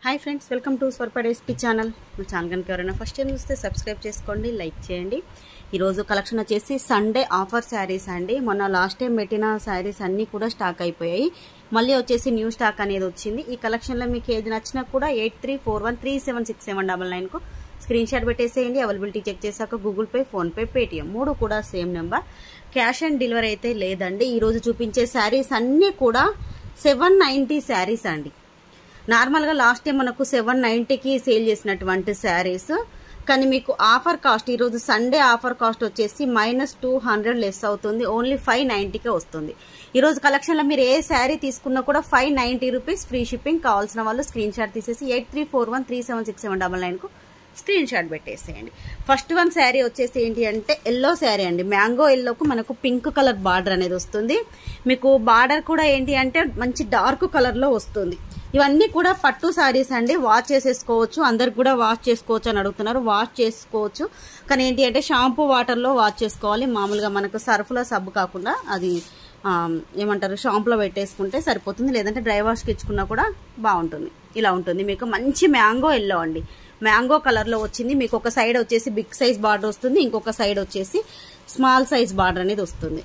hi friends welcome to స్వర్పడ్ SP channel మా channel కనుక ఎవరైనా ఫస్ట్ టైం చూస్తే సబ్స్క్రైబ్ చేసుకోండి లైక్ చేయండి ఈరోజు కలెక్షన్ వచ్చేసి సండే ఆఫర్ శారీస్ అండి మొన్న లాస్ట్ టైం పెట్టిన శారీస్ అన్నీ కూడా స్టాక్ అయిపోయాయి మళ్ళీ వచ్చేసి న్యూ స్టాక్ అనేది వచ్చింది ఈ కలెక్షన్లో మీకు ఏది నచ్చినా కూడా eight three four one three seven six seven double నైన్కు స్క్రీన్ షాట్ పెట్టేసేయండి అవైలబిలిటీ చెక్ చేశాక గూగుల్ పే ఫోన్పే పేటిఎం మూడు కూడా same number cash on delivery అయితే లేదండి ఈరోజు చూపించే శారీస్ అన్నీ కూడా సెవెన్ నైంటీ శారీస్ అండి నార్మల్గా లాస్ట్ టైం మనకు సెవెన్ నైంటీకి సేల్ చేసినటువంటి శారీస్ కానీ మీకు ఆఫర్ కాస్ట్ ఈరోజు సండే ఆఫర్ కాస్ట్ వచ్చేసి మైనస్ టూ హండ్రెడ్ లెస్ అవుతుంది ఓన్లీ ఫైవ్ నైంటీకే వస్తుంది ఈరోజు కలెక్షన్లో మీరు ఏ శారీ తీసుకున్నా కూడా five ninety rupees free shipping కావాల్సిన వాళ్ళు స్క్రీన్ షాట్ తీసేసి eight three four one three seven six seven double నైన్కు స్క్రీన్ షాట్ పెట్టేసేయండి ఫస్ట్ వన్ శారీ వచ్చేసి ఏంటి అంటే ఎల్లో శారీ అండి మ్యాంగో ఎల్లోకు మనకు పింక్ కలర్ బార్డర్ అనేది వస్తుంది మీకు బార్డర్ కూడా ఏంటి అంటే మంచి డార్క్ కలర్లో వస్తుంది ఇవన్నీ కూడా పట్టు శారీస్ అండి వాష్ చేసేసుకోవచ్చు అందరికి కూడా వాష్ చేసుకోవచ్చు అని అడుగుతున్నారు వాష్ చేసుకోవచ్చు కానీ ఏంటి అంటే షాంపూ వాటర్లో వాష్ చేసుకోవాలి మామూలుగా మనకు సర్ఫ్లో సబ్బు కాకుండా అది ఏమంటారు షాంపులో పెట్టేసుకుంటే సరిపోతుంది లేదంటే డ్రై వాష్కి ఇచ్చుకున్నా కూడా బాగుంటుంది ఇలా ఉంటుంది మీకు మంచి మ్యాంగో ఎల్లో అండి మ్యాంగో కలర్లో వచ్చింది మీకు ఒక సైడ్ వచ్చేసి బిగ్ సైజ్ బార్డర్ వస్తుంది ఇంకొక సైడ్ వచ్చేసి స్మాల్ సైజ్ బార్డర్ అనేది వస్తుంది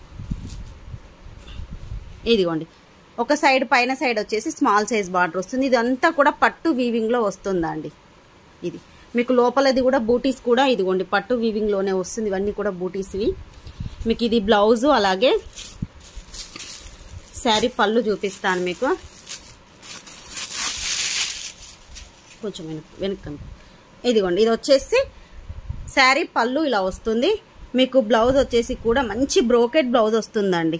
ఇదిగోండి ఒక సైడ్ పైన సైడ్ వచ్చేసి స్మాల్ సైజ్ బార్డర్ వస్తుంది ఇదంతా కూడా పట్టు వీవింగ్లో వస్తుందండి ఇది మీకు లోపలది కూడా బూటీస్ కూడా ఇదిగోండి పట్టు వీవింగ్లోనే వస్తుంది ఇవన్నీ కూడా బూటీస్వి మీకు ఇది బ్లౌజు అలాగే శారీ పళ్ళు చూపిస్తాను మీకు కొంచెం వెనక్ వెనక్కి ఇదిగోండి ఇది వచ్చేసి శారీ పళ్ళు ఇలా వస్తుంది మీకు బ్లౌజ్ వచ్చేసి కూడా మంచి బ్రోకెట్ బ్లౌజ్ వస్తుందండి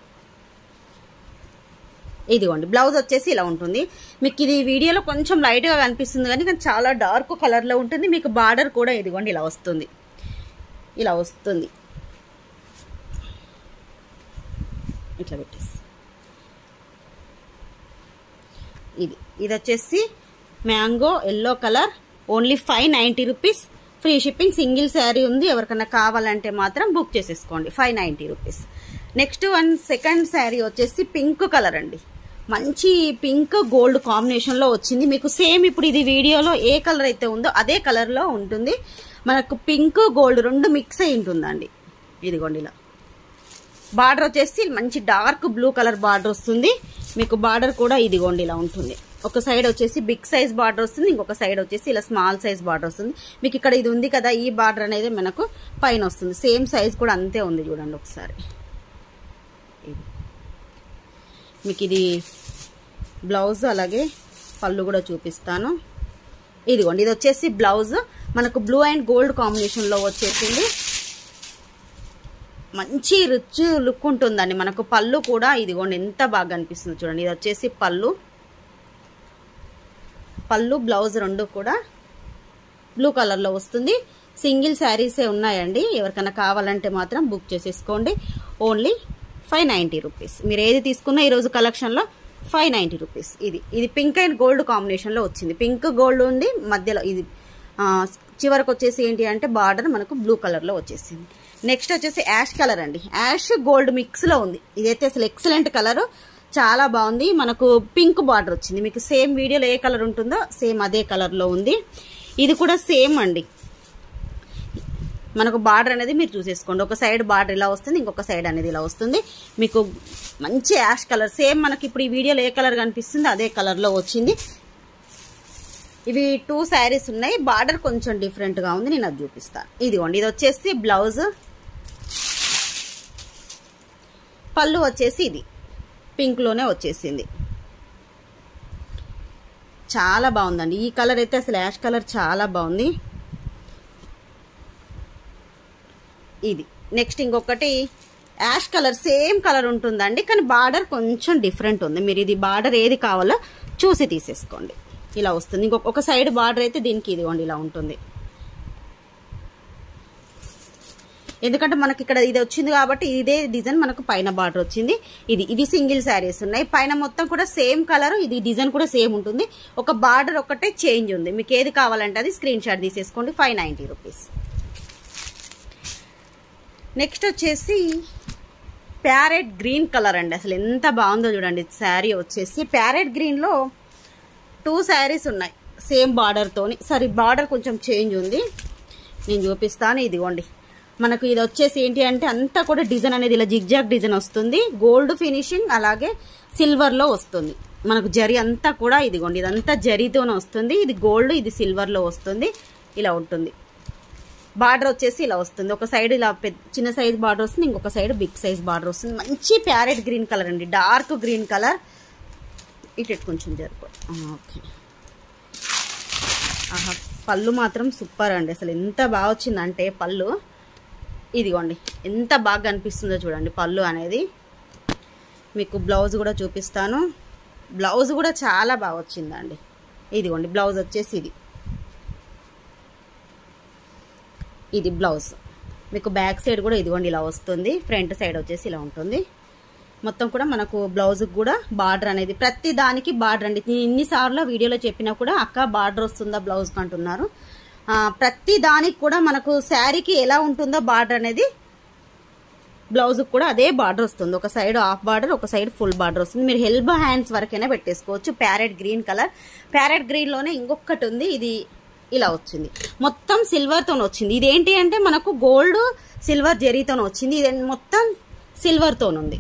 ఇదిగోండి బ్లౌజ్ వచ్చేసి ఇలా ఉంటుంది మీకు ఇది వీడియోలో కొంచెం లైట్గా కనిపిస్తుంది కానీ కానీ చాలా డార్క్ కలర్లో ఉంటుంది మీకు బార్డర్ కూడా ఇదిగోండి ఇలా వస్తుంది ఇలా వస్తుంది ఇట్లా పెట్టేసి ఇది ఇది వచ్చేసి mango yellow colour only five ninety rupees free shipping single sari ఉంది ఎవరికైనా కావాలంటే మాత్రం బుక్ చేసేసుకోండి five ninety rupees next one second sari వచ్చేసి పింక్ కలర్ అండి మంచి పింక్ గోల్డ్ కాంబినేషన్లో వచ్చింది మీకు సేమ్ ఇప్పుడు ఇది వీడియోలో ఏ కలర్ అయితే ఉందో అదే కలర్లో ఉంటుంది మనకు పింక్ గోల్డ్ రెండు మిక్స్ అయి ఉంటుందండి ఇదిగోండి ఇలా బార్డర్ వచ్చేసి మంచి డార్క్ బ్లూ కలర్ బార్డర్ వస్తుంది మీకు బార్డర్ కూడా ఇదిగోండి ఇలా ఉంటుంది ఒక సైడ్ వచ్చేసి బిగ్ సైజ్ బార్డర్ వస్తుంది ఇంకొక సైడ్ వచ్చేసి ఇలా స్మాల్ సైజ్ బార్డర్ వస్తుంది మీకు ఇక్కడ ఇది ఉంది కదా ఈ బార్డర్ అనేది మనకు పైన వస్తుంది సేమ్ సైజ్ కూడా అంతే ఉంది చూడండి ఒకసారి మీకు ఇది బ్లౌజ్ అలాగే పళ్ళు కూడా చూపిస్తాను ఇదిగోండి ఇది వచ్చేసి బ్లౌజ్ మనకు బ్లూ అండ్ గోల్డ్ కాంబినేషన్లో వచ్చేసింది మంచి రిచ్ లుక్ ఉంటుందండి మనకు పళ్ళు కూడా ఇదిగోండి ఎంత బాగా అనిపిస్తుంది చూడండి ఇది వచ్చేసి పళ్ళు పళ్ళు బ్లౌజ్ రెండు కూడా బ్లూ కలర్లో వస్తుంది సింగిల్ శారీసే ఉన్నాయండి ఎవరికైనా కావాలంటే మాత్రం బుక్ చేసేసుకోండి ఓన్లీ ఫైవ్ నైంటీ రూపీస్ మీరు ఏది తీసుకున్నా ఈరోజు కలెక్షన్లో ఫైవ్ నైంటీ రూపీస్ ఇది ఇది పింక్ అండ్ గోల్డ్ కాంబినేషన్లో వచ్చింది పింక్ గోల్డ్ ఉంది మధ్యలో ఇది చివరికి వచ్చేసి ఏంటి అంటే బార్డర్ మనకు బ్లూ కలర్లో వచ్చేసింది నెక్స్ట్ వచ్చేసి యాష్ కలర్ అండి యాష్ గోల్డ్ మిక్స్లో ఉంది ఇదైతే అసలు ఎక్సలెంట్ కలర్ చాలా బాగుంది మనకు పింక్ బార్డర్ వచ్చింది మీకు సేమ్ వీడియోలో ఏ కలర్ ఉంటుందో సేమ్ అదే కలర్లో ఉంది ఇది కూడా సేమ్ అండి మనకు బార్డర్ అనేది మీరు చూసేసుకోండి ఒక సైడ్ బార్డర్ ఇలా వస్తుంది ఇంకొక సైడ్ అనేది ఇలా వస్తుంది మీకు మంచి యాష్ కలర్ సేమ్ మనకి ఇప్పుడు ఈ వీడియోలో ఏ కలర్ కనిపిస్తుంది అదే కలర్లో వచ్చింది ఇవి టూ శారీస్ ఉన్నాయి బార్డర్ కొంచెం డిఫరెంట్గా ఉంది నేను అది చూపిస్తాను ఇదిగోండి ఇది వచ్చేసి బ్లౌజ్ పళ్ళు వచ్చేసి ఇది పింక్లోనే వచ్చేసింది చాలా బాగుందండి ఈ కలర్ అయితే అసలు యాష్ కలర్ చాలా బాగుంది ఇది నెక్స్ట్ ఇంకొకటి యాష్ కలర్ సేమ్ కలర్ ఉంటుందండి కానీ బార్డర్ కొంచెం డిఫరెంట్ ఉంది మీరు ఇది బార్డర్ ఏది కావాలో చూసి తీసేసుకోండి ఇలా వస్తుంది ఇంకొక సైడ్ బార్డర్ అయితే దీనికి ఇదిగోండి ఇలా ఉంటుంది ఎందుకంటే మనకి ఇక్కడ ఇది వచ్చింది కాబట్టి ఇదే డిజైన్ మనకు పైన బార్డర్ వచ్చింది ఇది ఇవి సింగిల్ శారీస్ ఉన్నాయి పైన మొత్తం కూడా సేమ్ కలర్ ఇది డిజైన్ కూడా సేమ్ ఉంటుంది ఒక బార్డర్ ఒకటే చేంజ్ ఉంది మీకు ఏది కావాలంటే అది స్క్రీన్ షాట్ తీసేసుకోండి ఫైవ్ నైంటీ రూపీస్ నెక్స్ట్ వచ్చేసి ప్యారెట్ గ్రీన్ కలర్ అండి అసలు ఎంత బాగుందో చూడండి శారీ వచ్చేసి ప్యారెట్ గ్రీన్లో టూ శారీస్ ఉన్నాయి సేమ్ బార్డర్తోని సరే బార్డర్ కొంచెం చేంజ్ ఉంది నేను చూపిస్తాను ఇదిగోండి మనకు ఇది వచ్చేసి ఏంటి అంటే అంతా కూడా డిజైన్ అనేది ఇలా జిగ్జాగ్ డిజైన్ వస్తుంది గోల్డ్ ఫినిషింగ్ అలాగే సిల్వర్లో వస్తుంది మనకు జరి అంతా కూడా ఇదిగోండి ఇదంతా జరీతోనే వస్తుంది ఇది గోల్డ్ ఇది సిల్వర్లో వస్తుంది ఇలా ఉంటుంది బార్డర్ వచ్చేసి ఇలా వస్తుంది ఒక సైడ్ ఇలా పెద్ద చిన్న సైజ్ బార్డర్ వస్తుంది ఇంకొక సైడ్ బిగ్ సైజ్ బార్డర్ వస్తుంది మంచి ప్యారెట్ గ్రీన్ కలర్ అండి డార్క్ గ్రీన్ కలర్ ఇటు ఇటు కొంచెం జరుపు ఓకే ఆహా పళ్ళు మాత్రం సూపర్ అండి అసలు ఎంత బాగా వచ్చిందంటే పళ్ళు ఇదిగోండి ఎంత బాగా కనిపిస్తుందో చూడండి పళ్ళు అనేది మీకు బ్లౌజ్ కూడా చూపిస్తాను బ్లౌజ్ కూడా చాలా బాగా వచ్చిందండి ఇదిగోండి బ్లౌజ్ వచ్చేసి ఇది ఇది బ్లౌజ్ మీకు బ్యాక్ సైడ్ కూడా ఇదిగోండి ఇలా వస్తుంది ఫ్రంట్ సైడ్ వచ్చేసి ఇలా ఉంటుంది మొత్తం కూడా మనకు బ్లౌజ్కి కూడా బార్డర్ అనేది ప్రతి దానికి బార్డర్ అండి నేను ఇన్నిసార్లు వీడియోలో చెప్పినా కూడా అక్క బార్డర్ వస్తుందా బ్లౌజ్కి అంటున్నారు ఆ, ప్రతి దానికి కూడా మనకు శారీకి ఎలా ఉంటుందో బార్డర్ అనేది బ్లౌజ్కి కూడా అదే బార్డర్ వస్తుంది ఒక సైడ్ హాఫ్ బార్డర్ ఒక సైడ్ ఫుల్ బార్డర్ వస్తుంది మీరు హెల్బ్ హ్యాండ్స్ వరకైనా పెట్టేసుకోవచ్చు ప్యారెట్ గ్రీన్ కలర్ ప్యారెట్ గ్రీన్లోనే ఇంకొకటి ఉంది ఇది ఇలా వచ్చింది మొత్తం సిల్వర్తో వచ్చింది ఇది ఏంటి అంటే మనకు గోల్డ్ సిల్వర్ జరీతో వచ్చింది ఇది మొత్తం సిల్వర్తో ఉంది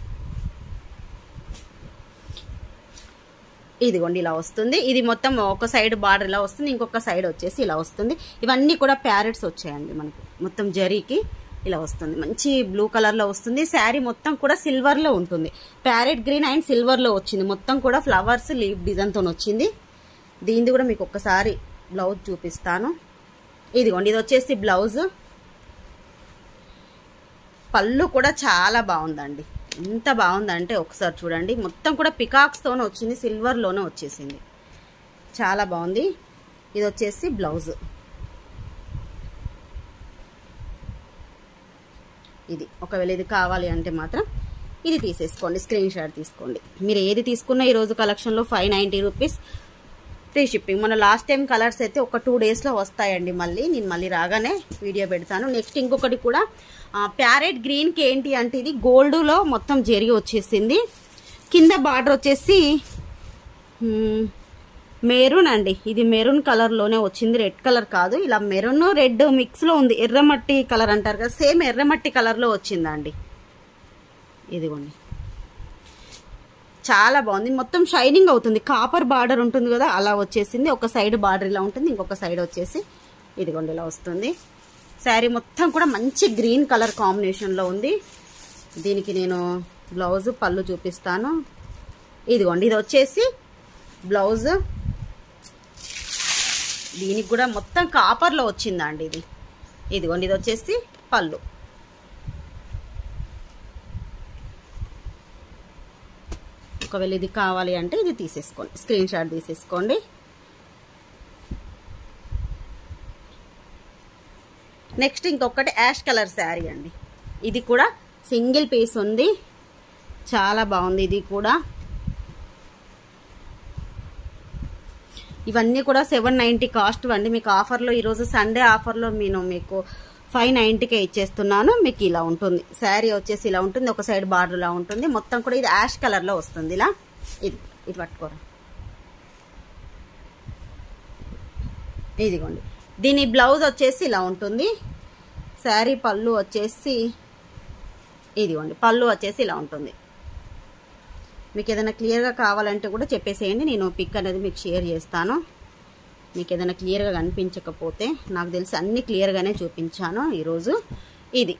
ఇదిగోండి ఇలా వస్తుంది ఇది మొత్తం ఒక సైడ్ బార్డర్ ఇలా వస్తుంది ఇంకొక సైడ్ వచ్చేసి ఇలా వస్తుంది ఇవన్నీ కూడా ప్యారెట్స్ వచ్చాయండి మనకు మొత్తం జరీకి ఇలా వస్తుంది మంచి బ్లూ కలర్లో వస్తుంది శారీ మొత్తం కూడా సిల్వర్లో ఉంటుంది ప్యారెట్ గ్రీన్ అండ్ సిల్వర్లో వచ్చింది మొత్తం కూడా ఫ్లవర్స్ లీవ్ డిజైన్తో వచ్చింది దీనిది కూడా మీకు ఒక్కసారి బ్లౌజ్ చూపిస్తాను ఇదిగోండి ఇది వచ్చేసి బ్లౌజ్ పళ్ళు కూడా చాలా బాగుందండి ఎంత బాగుందంటే ఒకసారి చూడండి మొత్తం కూడా పికాక్స్తోనే వచ్చింది సిల్వర్లోనే వచ్చేసింది చాలా బాగుంది ఇది వచ్చేసి బ్లౌజ్ ఇది ఒకవేళ ఇది కావాలి అంటే మాత్రం ఇది తీసేసుకోండి స్క్రీన్ షాట్ తీసుకోండి మీరు ఏది తీసుకున్నా ఈరోజు కలెక్షన్లో five ninety rupees free shipping మన లాస్ట్ టైం కలర్స్ అయితే ఒక టూ డేస్లో వస్తాయండి మళ్ళీ నేను మళ్ళీ రాగానే వీడియో పెడతాను నెక్స్ట్ ఇంకొకటి కూడా ప్యారెట్ గ్రీన్కి ఏంటి అంటే ఇది గోల్డ్లో మొత్తం జరిగి వచ్చేసింది కింద బార్డర్ వచ్చేసి మెరూన్ అండి ఇది మెరూన్ కలర్లోనే వచ్చింది రెడ్ కలర్ కాదు ఇలా మెరూన్ రెడ్ మిక్స్లో ఉంది ఎర్రమట్టి కలర్ అంటారు కదా సేమ్ ఎర్రమట్టి కలర్లో వచ్చిందండి ఇదిగోండి చాలా బాగుంది మొత్తం షైనింగ్ అవుతుంది కాపర్ బార్డర్ ఉంటుంది కదా అలా వచ్చేసింది ఒక సైడ్ బార్డర్ ఇలా ఉంటుంది ఇంకొక సైడ్ వచ్చేసి ఇదిగోండి ఇలా వస్తుంది శారీ మొత్తం కూడా మంచి గ్రీన్ కలర్ కాంబినేషన్లో ఉంది దీనికి నేను బ్లౌజ్ పళ్ళు చూపిస్తాను ఇదిగోండి ఇది వచ్చేసి బ్లౌజ్ దీనికి కూడా మొత్తం కాపర్లో వచ్చిందండి ఇది ఇదిగోండి ఇది వచ్చేసి పళ్ళు ఒకవేళ ఇది కావాలి అంటే ఇది తీసేసుకోండి స్క్రీన్ షాట్ తీసేసుకోండి నెక్స్ట్ ఇంకొకటి యాష్ కలర్ శారీ అండి ఇది కూడా సింగిల్ పీస్ ఉంది చాలా బాగుంది ఇది కూడా ఇవన్నీ కూడా సెవెన్ నైంటీ కాస్ట్ అండి మీకు ఆఫర్లో ఈరోజు సండే ఆఫర్లో నేను మీకు ఫైవ్ నైంటీకే ఇచ్చేస్తున్నాను మీకు ఇలా ఉంటుంది శారీ వచ్చేసి ఇలా ఉంటుంది ఒక సైడ్ బార్డర్ ఇలా ఉంటుంది మొత్తం కూడా ఇది యాష్ కలర్లో వస్తుంది ఇలా ఇది ఇది పట్టుకోరా ఇదిగోండి దీని బ్లౌజ్ వచ్చేసి ఇలా ఉంటుంది శారీ పళ్ళు వచ్చేసి ఇదిగోండి పళ్ళు వచ్చేసి ఇలా ఉంటుంది మీకు ఏదైనా క్లియర్గా కావాలంటే కూడా చెప్పేసేయండి నేను పిక్ అనేది మీకు షేర్ చేస్తాను మీకు ఏదైనా క్లియర్గా కనిపించకపోతే నాకు తెలిసి అన్ని క్లియర్గానే చూపించాను ఈరోజు ఇది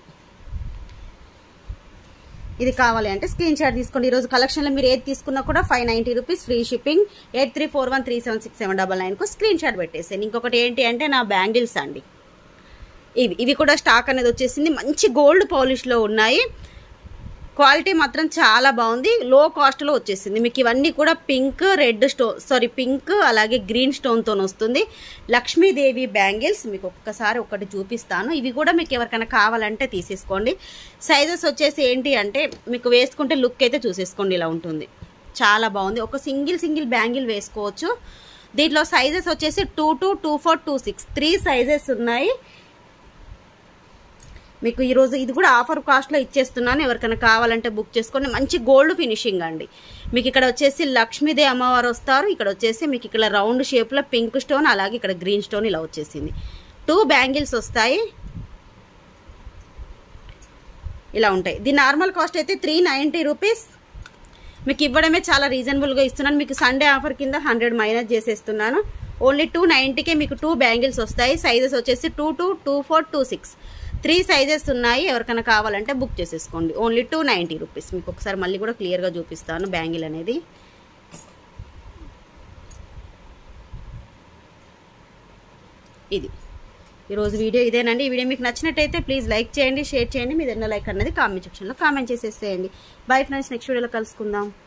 ఇది కావాలి అంటే స్క్రీన్ షాట్ తీసుకోండి ఈరోజు కలెక్షన్లో మీరు ఏది తీసుకున్నా కూడా five ninety rupees free shipping eight three four one three seven six seven double నైన్కు స్క్రీన్ షాట్ పెట్టేసాను ఇంకొకటి ఏంటి అంటే నా బ్యాంగిల్స్ అండి ఇవి ఇవి కూడా స్టాక్ అనేది వచ్చేసింది మంచి గోల్డ్ పాలిష్లో ఉన్నాయి క్వాలిటీ మాత్రం చాలా బాగుంది లో కాస్ట్లో వచ్చేసింది మీకు ఇవన్నీ కూడా pink red stone sorry pink అలాగే గ్రీన్ స్టోన్తో వస్తుంది లక్ష్మీదేవి బ్యాంగిల్స్ మీకు ఒక్కసారి ఒకటి చూపిస్తాను ఇవి కూడా మీకు ఎవరికైనా కావాలంటే తీసేసుకోండి సైజెస్ వచ్చేసి ఏంటి అంటే మీకు వేసుకుంటే లుక్ అయితే చూసేసుకోండి ఇలా ఉంటుంది చాలా బాగుంది ఒక సింగిల్ సింగిల్ బ్యాంగిల్ వేసుకోవచ్చు దీంట్లో సైజెస్ వచ్చేసి two two two four two six three sizes ఉన్నాయి మీకు ఈరోజు ఇది కూడా ఆఫర్ కాస్ట్లో ఇచ్చేస్తున్నాను ఎవరికైనా కావాలంటే బుక్ చేసుకోండి మంచి గోల్డ్ ఫినిషింగ్ అండి మీకు ఇక్కడ వచ్చేసి లక్ష్మీదేవి అమ్మవారు వస్తారు ఇక్కడ వచ్చేసి మీకు ఇక్కడ రౌండ్ షేప్లో పింక్ స్టోన్ అలాగే ఇక్కడ గ్రీన్ స్టోన్ ఇలా వచ్చేసింది టూ బ్యాంగిల్స్ వస్తాయి ఇలా ఉంటాయి దీని నార్మల్ కాస్ట్ అయితే త్రీ నైంటీ రూపీస్ మీకు ఇవ్వడమే చాలా రీజనబుల్గా ఇస్తున్నాను మీకు సండే ఆఫర్ కింద హండ్రెడ్ మైనస్ చేసేస్తున్నాను ఓన్లీ టూ నైంటీకే మీకు టూ బ్యాంగిల్స్ వస్తాయి సైజెస్ వచ్చేసి two two two four two six three sizes ఉన్నాయి ఎవరికైనా కావాలంటే బుక్ చేసేసుకోండి ఓన్లీ టూ నైంటీ రూపీస్ మీకు ఒకసారి మళ్ళీ కూడా క్లియర్గా చూపిస్తాను బ్యాంగిల్ అనేది ఇది ఈరోజు వీడియో ఇదేనండి ఈ వీడియో మీకు నచ్చినట్టయితే ప్లీజ్ లైక్ చేయండి షేర్ చేయండి మీ దగ్గర లైక్ అన్నది కామెంట్ సెక్షన్లో కామెంట్ చేసేసేయండి బై ఫ్రెండ్స్ నెక్స్ట్ వీడియోలో కలుసుకుందాం